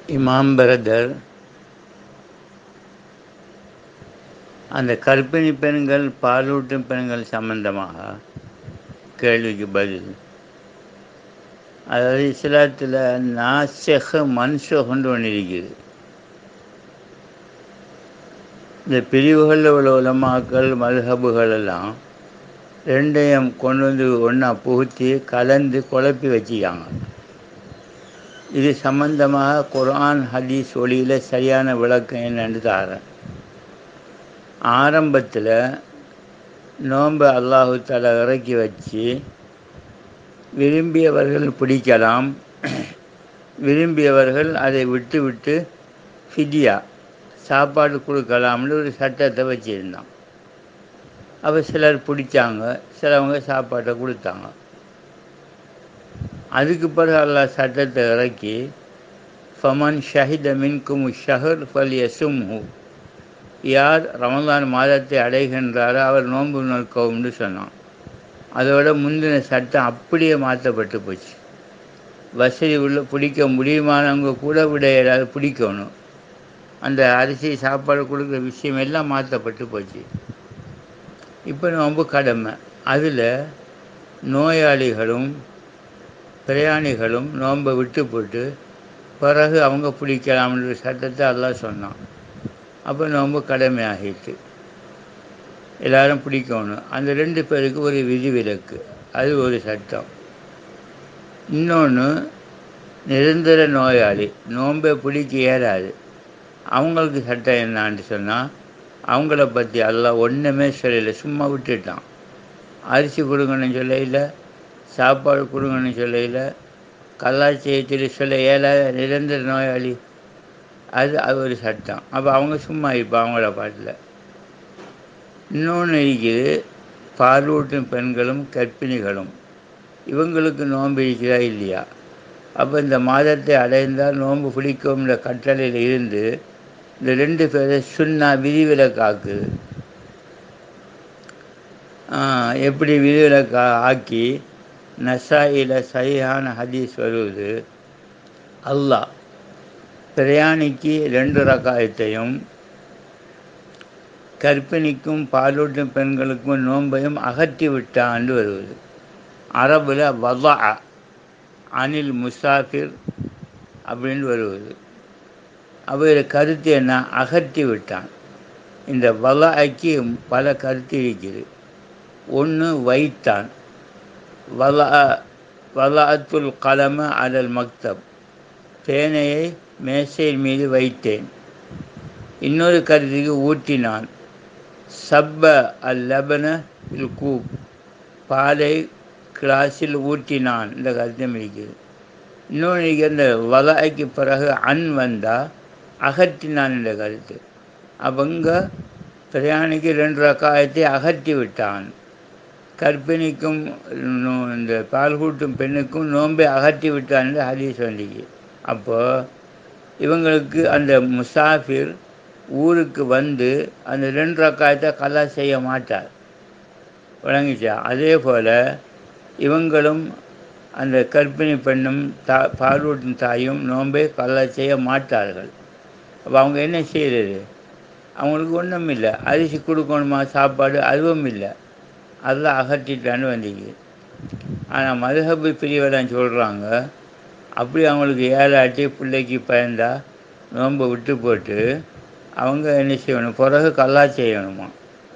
இமாம் பிரதர் அந்த கர்ப்பிணி பெண்கள் பாலூட்டும் பெண்கள் சம்பந்தமாக கேள்விக்கு பதில் அதாவது இஸ்லாத்தில் நாசக மன்சோகன்று ஒன்று இருக்குது இந்த பிரிவுகளில் உள்ள உலமாக்கள் மதுஹபுகள் எல்லாம் ரெண்டையும் கொண்டு வந்து ஒன்றா புகுத்தி கலந்து குழப்பி வச்சுக்காங்க இது சம்பந்தமாக குர்ஆன் ஹதீஸ் ஒளியில் சரியான விளக்கம் என்னன்னு தாரேன் ஆரம்பத்தில் நோன்பை அல்லாஹு தலா இறக்கி வச்சு விரும்பியவர்கள் பிடிக்கலாம் விரும்பியவர்கள் அதை விட்டு விட்டு ஃபிதியா சாப்பாடு கொடுக்கலாம்னு ஒரு சட்டத்தை வச்சுருந்தான் அப்போ சிலர் பிடிச்சாங்க சிலவங்க சாப்பாட்டை கொடுத்தாங்க அதுக்கு பிறகு அல்லாஹ் சட்டத்தை இறக்கி ஃபமன் ஷஹித மின்கும் ஷஹர் ஃபல் யசும்ஹு யார் ரமதான் மாதத்தை அடைகின்றாரோ அவர் நோன்பு நோக்கவும்னு சொன்னான் அதோட முந்தின சட்டம் அப்படியே மாற்றப்பட்டு போச்சு வசதி உள்ள பிடிக்க முடியுமானவங்க கூட விட ஏதாவது பிடிக்கணும் அந்த அரிசி சாப்பாடு கொடுக்குற விஷயம் எல்லாம் மாற்றப்பட்டு போச்சு இப்போ நோன்பு கடமை அதில் நோயாளிகளும் பிரயாணிகளும் நோன்பை விட்டு போட்டு பிறகு அவங்க பிடிக்கலாம்ன்ற சட்டத்தை எல்லாம் சொன்னான் அப்போ நோன்பு கடமை ஆகிட்டு எல்லாரும் பிடிக்கணும் அந்த ரெண்டு பேருக்கு ஒரு விதிவிலக்கு அது ஒரு சட்டம் இன்னொன்று நிரந்தர நோயாளி நோன்பை பிடிக்க ஏறாது அவங்களுக்கு சட்டம் என்னான்னு சொன்னால் அவங்கள பற்றி எல்லாம் ஒன்றுமே சொல்லலை சும்மா விட்டுட்டான் அரிசி கொடுங்கன்னு சொல்லையில் சாப்பாடு கொடுங்கன்னு சொல்லையில் கலாச்சாரத்தில் சொல்ல ஏழாத நிரந்தர நோயாளி அது அது ஒரு சட்டம் அப்போ அவங்க சும்மா இப்போ அவங்கள பாட்டில் இன்னொன்று இருக்குது பாலூட்டும் பெண்களும் கர்ப்பிணிகளும் இவங்களுக்கு நோன்பு இருக்கிறா இல்லையா அப்போ இந்த மாதத்தை அடைந்தால் நோன்பு பிடிக்கும்ன்ற கட்டளையில் இருந்து இந்த ரெண்டு பேரை சுண்ணா விதிவிலக்காக்குது எப்படி விதிவிலக்கா ஆக்கி நசாயில் சரியான ஹதீஸ் வருவது அல்லாஹ் பிரயாணிக்கு ரெண்டு ரகாயத்தையும் கர்ப்பிணிக்கும் பாலூட்டும் பெண்களுக்கும் நோன்பையும் அகற்றி விட்டான்னு வருவது அரபில் வதா அனில் முசாஃபிர் அப்படின்னு வருவது அவர் கருத்து என்ன அகற்றி விட்டான் இந்த வலாய்க்கு பல கருத்து இருக்குது ஒன்று வைத்தான் வலா வலாத்துல் கலம அலல் மக்தப் பேனையை மேசையின் மீது வைத்தேன் இன்னொரு கருத்துக்கு ஊற்றினான் சப்ப அல் லபன இல் கூப் பாலை கிளாஸில் ஊற்றினான் இந்த கருத்தம் இருக்குது இன்னொன்று இந்த வலாய்க்கு பிறகு அன் வந்தால் அகற்றினான் என்ற கருத்து அவங்க பிரயாணிக்கு ரெண்டு ரக்காயத்தை அகற்றி விட்டான் கர்ப்பிணிக்கும் இந்த பால் கூட்டும் பெண்ணுக்கும் நோன்பை அகற்றி விட்டான் என்று ஹதீஸ் வந்திக்கு அப்போது இவங்களுக்கு அந்த முசாஃபிர் ஊருக்கு வந்து அந்த ரெண்டு ரக்காயத்தை கலா செய்ய மாட்டார் வழங்கிச்சா அதே போல் இவங்களும் அந்த கர்ப்பிணி பெண்ணும் தா பாலூட்டும் தாயும் நோன்பை கலா செய்ய மாட்டார்கள் அப்போ அவங்க என்ன செய்கிறது அவங்களுக்கு ஒன்றும் இல்லை அரிசி கொடுக்கணுமா சாப்பாடு அதுவும் இல்லை அதெல்லாம் அகற்றிட்டான்னு வந்தீங்க ஆனால் மதுஹபு பிரிவெல்லாம் சொல்கிறாங்க அப்படி அவங்களுக்கு ஏழாட்டி பிள்ளைக்கு பயந்தா நோன்பை விட்டு போட்டு அவங்க என்ன செய்யணும் பிறகு கல்லா செய்யணுமா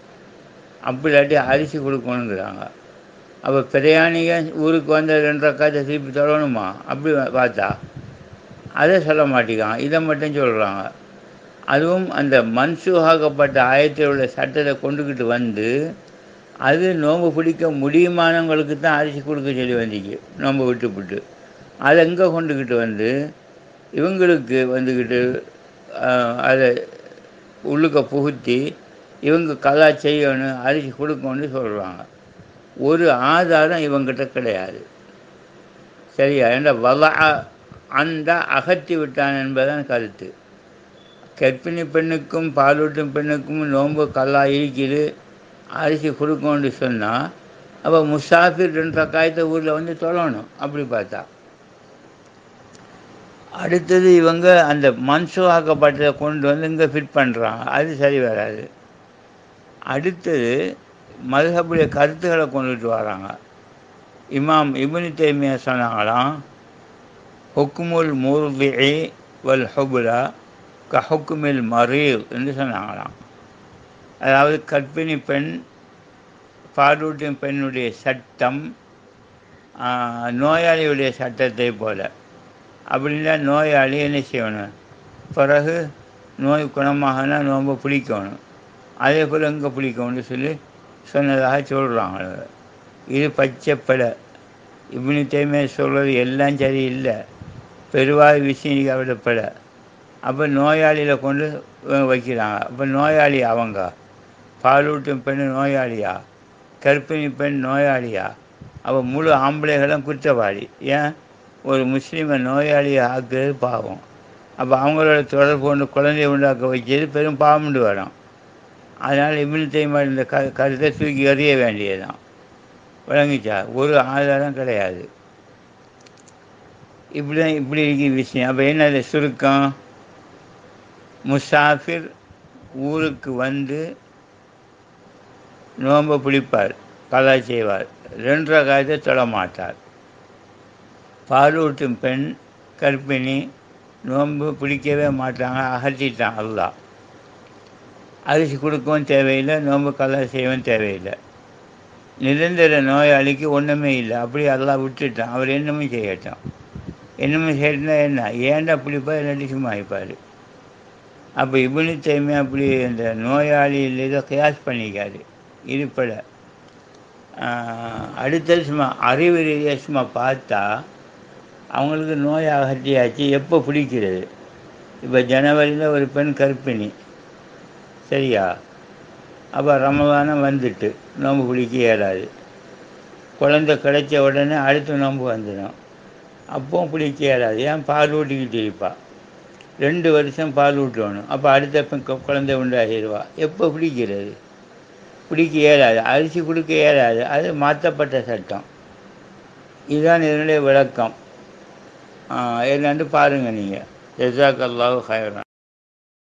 அப்படி இல்லாட்டி அரிசி கொடுக்கணுங்கிறாங்க அப்போ பிரயாணிக ஊருக்கு வந்த ரெண்டு ரக்காத்தை திருப்பி தொடணுமா அப்படி பார்த்தா அதை சொல்ல மாட்டேங்காங்க இதை மட்டும் சொல்கிறாங்க அதுவும் அந்த மன்சூகாக்கப்பட்ட ஆயத்தில் உள்ள சட்டத்தை கொண்டுக்கிட்டு வந்து அது நோன்பு பிடிக்க முடியுமானவங்களுக்கு தான் அரிசி கொடுக்க சொல்லி வந்திக்கு நோன்பு விட்டுப்புட்டு அதை எங்கே கொண்டுக்கிட்டு வந்து இவங்களுக்கு வந்துக்கிட்டு அதை உள்ளுக்க புகுத்தி இவங்க கலா செய்யணும் அரிசி கொடுக்கணும்னு சொல்கிறாங்க ஒரு ஆதாரம் இவங்கிட்ட கிடையாது சரியா என்ற வலா அந்த அகற்றி விட்டான் என்பதுதான் கருத்து கர்ப்பிணி பெண்ணுக்கும் பாலூட்டும் பெண்ணுக்கும் நோன்பு கல்லா இருக்குது அரிசி கொடுக்கணும்னு சொன்னால் அப்போ முசாஃபிர் ரெண்டு ரக்காயத்தை ஊரில் வந்து தொழணும் அப்படி பார்த்தா அடுத்தது இவங்க அந்த மன்சூவாக்கப்பட்டதை கொண்டு வந்து இங்கே ஃபிட் பண்ணுறாங்க அது சரி வராது அடுத்தது மதுஹபுடைய கருத்துக்களை கொண்டுட்டு வராங்க இமாம் இப்னு தைமியா சொன்னாங்களாம் ஹுக்குமுல் முர்திஇ வல் ஹுபுலா க ஹுக்குமில் மரீர் என்று சொன்னாங்களாம் அதாவது கர்ப்பிணி பெண் பாலூட்டும் பெண்ணுடைய சட்டம் ஆஹ், நோயாளியுடைய சட்டத்தை போல அப்படின்னா நோயாளி என்ன செய்யணும் பிறகு நோய் குணமாகனா நோம்பை பிடிக்கணும் அதே போல் எங்கே பிடிக்கணும்னு சொல்லி சொன்னதாக சொல்கிறாங்க இது பச்சை பிழை இப்படி தேமே சொல்கிறது எல்லாம் சரியில்லை பெருவாய் விஷயம் அவரோட பிழை அப்போ நோயாளியில் கொண்டு இவங்க வைக்கிறாங்க அப்போ நோயாளி அவங்க பாலூட்டும் பெண் நோயாளியா கர்ப்பிணி பெண் நோயாளியா அப்போ முழு ஆம்பளைகளும் குற்றவாளி ஏன் ஒரு முஸ்லீமை நோயாளியை ஆக்குறது பாவம் அப்போ அவங்களோட தொடர்பு கொண்டு குழந்தைய உண்டாக்க வைக்கிறது பெரும் பாவம்னு வரும் அதனால் இப்னு தைமா இந்த க கருத்தை தூக்கி எறிய வேண்டியதுதான் விளங்கிச்சா ஒரு ஆதாரம் கிடையாது இப்படி தான் இப்படி இருக்கு விஷயம் அப்போ என்னது சுருக்கம் முசாஃபிர் ஊருக்கு வந்து நோன்பை பிடிப்பார் கலா செய்வார் ரெண்டு ரகாயத்தை தொட மாட்டார் பாலூட்டும் பெண் கர்ப்பிணி நோன்பு பிடிக்கவே மாட்டாங்க அகற்றிட்டான் அல்லாஹ் அரிசி கொடுக்கவும் தேவையில்லை நோன்பு கலா செய்யவும் தேவையில்லை நிரந்தர நோயாளிக்கு ஒன்றுமே இல்லை அப்படி அல்லாஹ் விட்டுட்டான் அவர் என்னமே செய்யட்டும் என்னமே செய்யட்டுனா என்ன ஏன்டா பிடிப்பார் இல்லாட்டி சும்மா ஆயிப்பார் அப்போ இவனு தைமே அப்படி இந்த நோயாளியில் இதை கியாஸ் பண்ணிக்காது இருப்பட அடுத்தது சும்மா அறிவு ரீதியாக சும்மா பார்த்தா அவங்களுக்கு நோய் அகற்றியாச்சு எப்போ பிடிக்கிறது இப்போ ஜனவரியில் ஒரு பெண் கர்ப்பிணி சரியா அப்போ ரமதானம் வந்துட்டு நோன்பு பிடிக்க இயலாது குழந்தை கிடைச்ச உடனே அடுத்த நோன்பு வந்துடும் அப்பவும் பிடிக்க இயலாது ஏன் பால் ஊட்டிக்கிட்டு இருப்பா ரெண்டு வருஷம் பால் ஊட்டணும் அப்போ அடுத்த பெண் கு- குழந்தை உண்டாகிடுவா எப்போ பிடிக்கிறது பிடிக்க இயலாது அரிசி கொடுக்க இயலாது அது மாற்றப்பட்ட சட்டம் இதுதான் இதனுடைய விளக்கம் ஆஹ் என்னன்னு பாருங்கள் நீங்கள் ஜெசாக் அல்லாஹ் ஹைரா